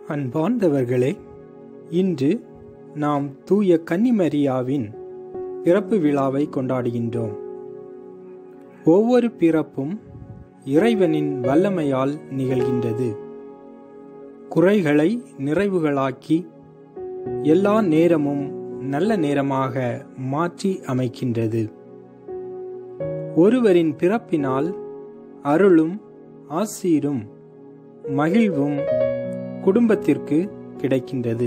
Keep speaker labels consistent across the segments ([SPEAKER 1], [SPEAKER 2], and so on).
[SPEAKER 1] அன்பார்ந்தவர்களே இன்று நாம் தூய கன்னிமரியாவின் பிறப்பு விழாவை கொண்டாடுகின்றோம் ஒவ்வொரு பிறப்பும் இறைவனின் வல்லமையால் நிகழ்கின்றது குறைகளை நிறைவுகளாக்கி எல்லா நேரமும் நல்ல நேரமாக மாற்றி அமைக்கின்றது ஒருவரின் பிறப்பினால் அருளும் ஆசீரும் மகிழ்வும் குடும்பத்திற்கு கிடைக்கின்றது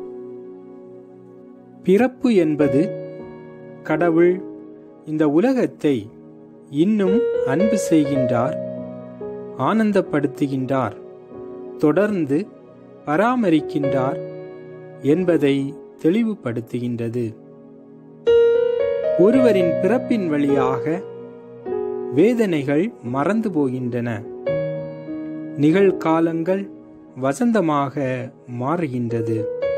[SPEAKER 1] பிறப்பு என்பது கடவுள் இந்த உலகத்தை இன்னும் அன்பு செய்கின்றார் ஆனந்தப்படுத்துகின்றார் தொடர்ந்து பராமரிக்கின்றார் என்பதை தெளிவுபடுத்துகின்றது ஒருவரின் பிறப்பின் வழியாக வேதனைகள் மறந்து போகின்றன நிகழ்காலங்கள் வசந்தமாக மாறுகின்றது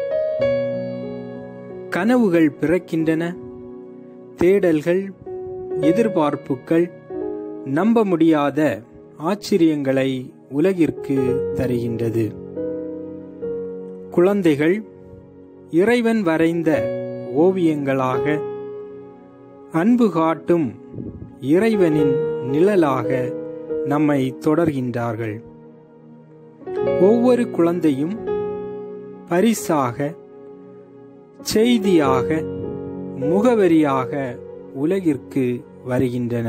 [SPEAKER 1] கனவுகள் பிறக்கின்றன தேடல்கள் எதிர்பார்ப்புகள் நம்ப முடியாத ஆச்சரியங்களை உலகிற்கு தருகின்றது குழந்தைகள் இறைவன் வரைந்த ஓவியங்களாக அன்பு காட்டும் இறைவனின் நிழலாக நம்மை தொடர்கின்றார்கள் ஒவ்வொரு குழந்தையும் பரிசாக செய்தியாக முகவரியாக உலகிற்கு வருகின்றன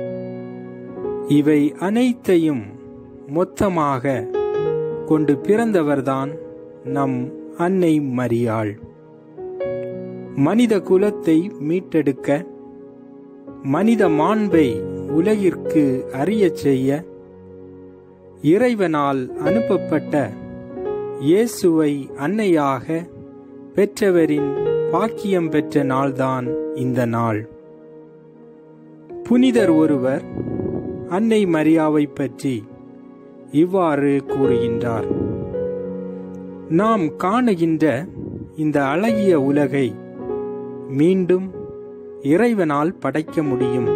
[SPEAKER 1] இவை அனைத்தையும் மொத்தமாக கொண்டு பிறந்தவர்தான் நம் அன்னை மரியாள் மனித குலத்தை மீட்டெடுக்க மனித மாண்பை உலகிற்கு அறியச் செய்ய இறைவனால் அனுப்பப்பட்ட இயேசுவை அன்னையாக பெற்றவரின் பாக்கியம் பெற்ற நாள்தான் இந்த நாள் புனிதர் ஒருவர் அன்னை மரியாவை பற்றி இவ்வாறு கூறுகின்றார் நாம் காணுகின்ற இந்த அழகிய உலகை மீண்டும் இறைவனால் படைக்க முடியும்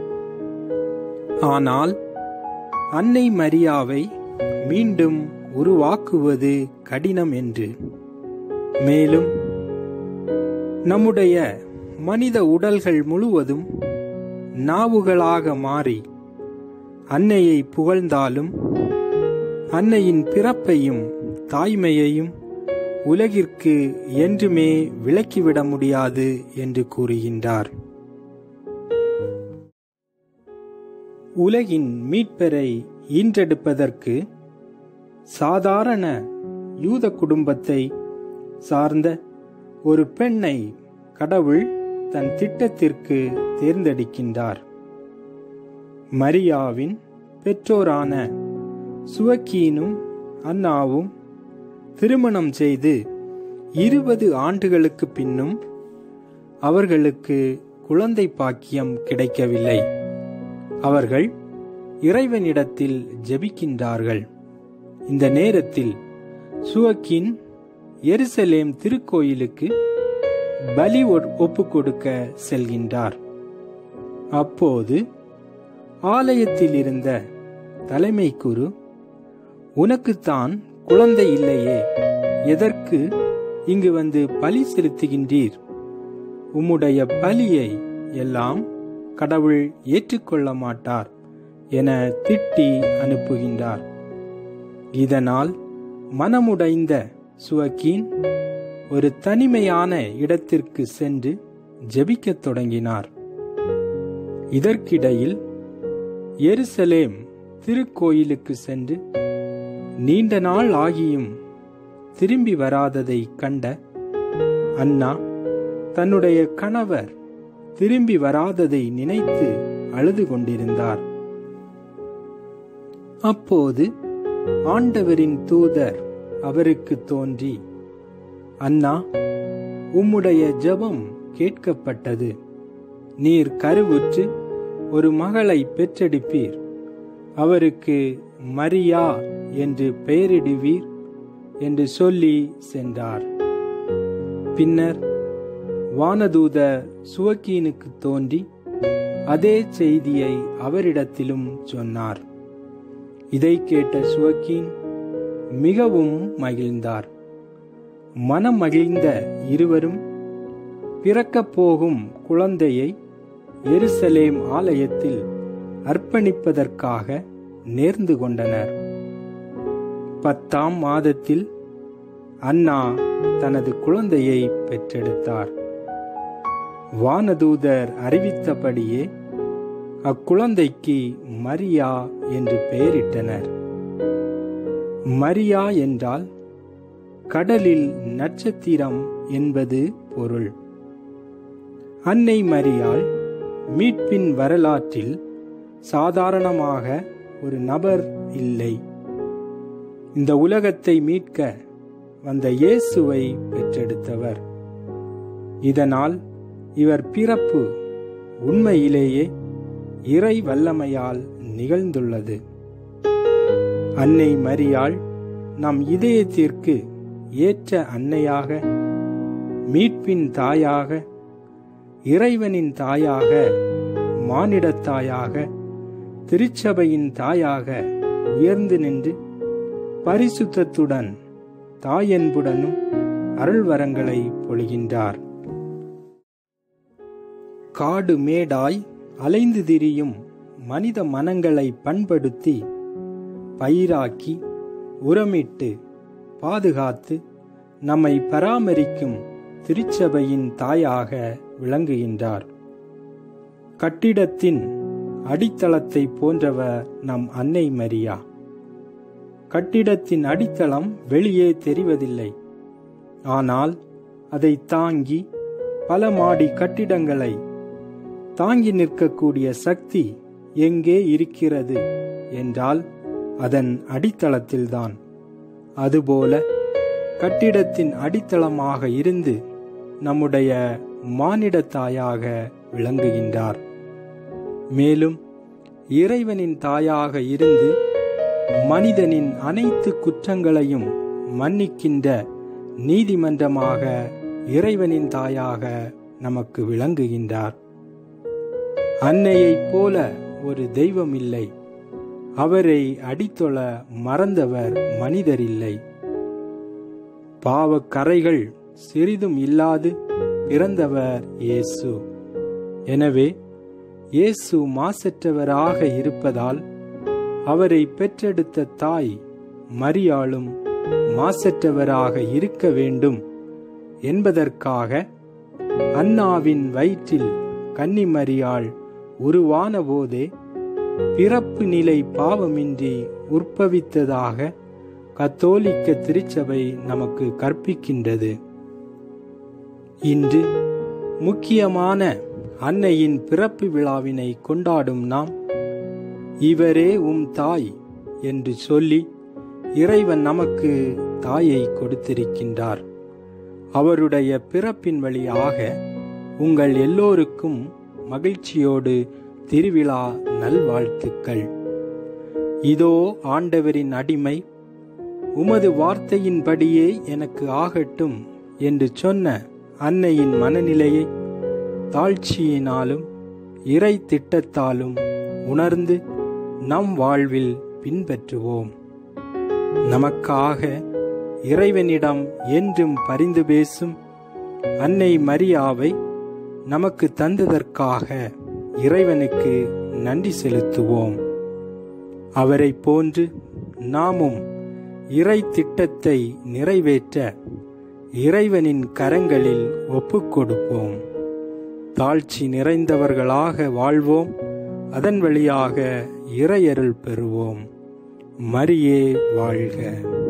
[SPEAKER 1] ஆனால் அன்னை மரியாவை மீண்டும் உருவாக்குவது கடினம் என்று மேலும் நம்முடைய மனித உடல்கள் முழுவதும் நாவுகளாக மாறி அன்னையை புகழ்ந்தாலும் அன்னையின் பிறப்பையும் தாய்மையையும் உலகிற்கு என்றுமே விலக்கிவிட முடியாது என்று கூறுகின்றார் உலகின் மீட்பரை ஈன்றெடுப்பதற்கு சாதாரண யூத குடும்பத்தை சார்ந்த ஒரு பெண்ணை கடவுள் தன் திட்டத்திற்கு தேர்ந்தெடுக்கின்றார் மரியாவின் பெற்றோரான சுவக்கீனும் அன்னாவும் திருமணம் செய்து இருபது ஆண்டுகளுக்கு பின்னும் அவர்களுக்கு குழந்தை பாக்கியம் கிடைக்கவில்லை அவர்கள் இறைவனிடத்தில் ஜெபிக்கின்றார்கள் இந்த நேரத்தில் சுவக்கின் எருசலேம் திருக்கோயிலுக்கு பலி ஒப்பு கொடுக்க செல்கின்றார் அப்போது ஆலயத்தில் இருந்த தலைமை குரு உனக்குத்தான் குழந்தை இல்லையே எதற்கு இங்கு வந்து பலி செலுத்துகின்றீர் உம்முடைய பலியை எல்லாம் கடவுள் ஏற்றுக்கொள்ள மாட்டார் என திட்டி அனுப்புகின்றார் இதனால் மனமுடைந்த சுவக்கீன் ஒரு தனிமையான இடத்திற்கு சென்று ஜெபிக்கத் தொடங்கினார் இதற்கிடையில் எருசலேம் திருக்கோயிலுக்கு சென்று நீண்ட நாள் ஆகியும் திரும்பி வராததை கண்ட அண்ணா தன்னுடைய கணவர் திரும்பி வராததை நினைத்து அழுது கொண்டிருந்தார் அப்போது ஆண்டவரின் தூதர் அவருக்கு தோன்றி அண்ணா உம்முடைய ஜெபம் கேட்கப்பட்டது நீர் கருவுற்று ஒரு மகளை பெற்றெடுப்பீர் அவருக்கு மரியா என்று பெயரிடுவீர் என்று சொல்லி சென்றார் பின்னர் வானதூத சுவக்கீனுக்கு தோன்றி அதே செய்தியை அவரிடத்திலும் சொன்னார் இதை கேட்ட சுவக்கீன் மிகவும் மகிழ்ந்தார் மனம் மகிழ்ந்த இருவரும் பிறக்கப் போகும் குழந்தையை எருசலேம் ஆலயத்தில் அர்ப்பணிப்பதற்காக நேர்ந்து கொண்டனர் பத்தாம் மாதத்தில் அன்னா தனது குழந்தையை பெற்றெடுத்தார் வானதூதர் அறிவித்தபடியே அக்குழந்தைக்கு மரியா என்று பெயரிட்டனர் மரியா என்றால் கடலில் நட்சத்திரம் என்பது பொருள் அன்னை மரியாள் மீட்பின் வரலாற்றில் சாதாரணமாக ஒரு நபர் இல்லை இந்த உலகத்தை மீட்க வந்த இயேசுவை பெற்றெடுத்தவர் இதனால் இவர் பிறப்பு உண்மையிலேயே இறை வல்லமையால் நிகழ்ந்துள்ளது அன்னை மரியாள் நம் இதயத்திற்கு ஏற்ற அன்னையாக மீட்பின் தாயாக இறைவனின் தாயாக மானிடத் தாயாக திருச்சபையின் தாயாக உயர்ந்து நின்று பரிசுத்தத்துடன் தாயன்புடனும் அருள்வரங்களை பொழிகின்றார் காடு மேடாய் அலைந்து திரியும் மனித மனங்களை பண்படுத்தி பயிராக்கி உரமிட்டு பாதுகாத்து நம்மை பராமரிக்கும் திருச்சபையின் தாயாக விளங்குகின்றார் கட்டிடத்தின் அடித்தளத்தை போன்றவர் நம் அன்னை மரியா கட்டிடத்தின் அடித்தளம் வெளியே தெரிவதில்லை ஆனால் அதை தாங்கி பல மாடி கட்டிடங்களை தாங்கி நிற்கக்கூடிய சக்தி எங்கே இருக்கிறது என்றால் அதன் அடித்தளத்தில்தான் அதுபோல கட்டிடத்தின் அடித்தளமாக இருந்து நம்முடைய மானிட தாயாக விளங்குகின்றார் மேலும் இறைவனின் தாயாக இருந்து மனிதனின் அனைத்து குற்றங்களையும் மன்னிக்கின்ற நீதிமன்றமாக இறைவனின் தாயாக நமக்கு விளங்குகின்றார் அன்னையைப் போல ஒரு தெய்வம் இல்லை அவரை அடித்தொழ மறந்தவர் மனிதர் இல்லை பாவக் கரைகள் சிறிதும் இல்லாது பிறந்தவர் இயேசு எனவே இயேசு மாசற்றவராக இருப்பதால் அவரை பெற்றெடுத்த தாய் மரியாளும் மாசற்றவராக இருக்க வேண்டும் என்பதற்காக அன்னாவின் வயிற்றில் கன்னிமரியாள் உருவான போதே பிறப்பு நிலை பாவமின்றி உற்பவித்ததாக கத்தோலிக்க திருச்சபை நமக்கு கற்பிக்கின்றது இன்று முக்கியமான அன்னையின் பிறப்பு விழாவினை கொண்டாடும் நாம் இவரே உம் தாய் என்று சொல்லி இறைவன் நமக்கு தாயை கொடுத்திருக்கின்றார் அவருடைய பிறப்பின் வழியாக உங்கள் எல்லோருக்கும் மகிழ்ச்சியோடு திருவிழா நல்வாழ்த்துக்கள் இதோ ஆண்டவரின் அடிமை உமது வார்த்தையின்படியே எனக்கு ஆகட்டும் என்று சொன்ன அன்னையின் மனநிலையை தாழ்ச்சியினாலும் இறை திட்டத்தாலும் உணர்ந்து நம் வாழ்வில் பின்பற்றுவோம் நமக்காக இறைவனிடம் என்றும் பரிந்து பேசும் அன்னை மரியாவை நமக்கு தந்ததற்காக இறைவனுக்கு நன்றி செலுத்துவோம் அவரை போன்று நாமும் இறை திட்டத்தை நிறைவேற்ற இறைவனின் கரங்களில் ஒப்புக்கொடுப்போம் தாழ்ச்சி நிறைந்தவர்களாக வாழ்வோம் அதன் வழியாக இறையருள் பெறுவோம் மரியே வாழ்க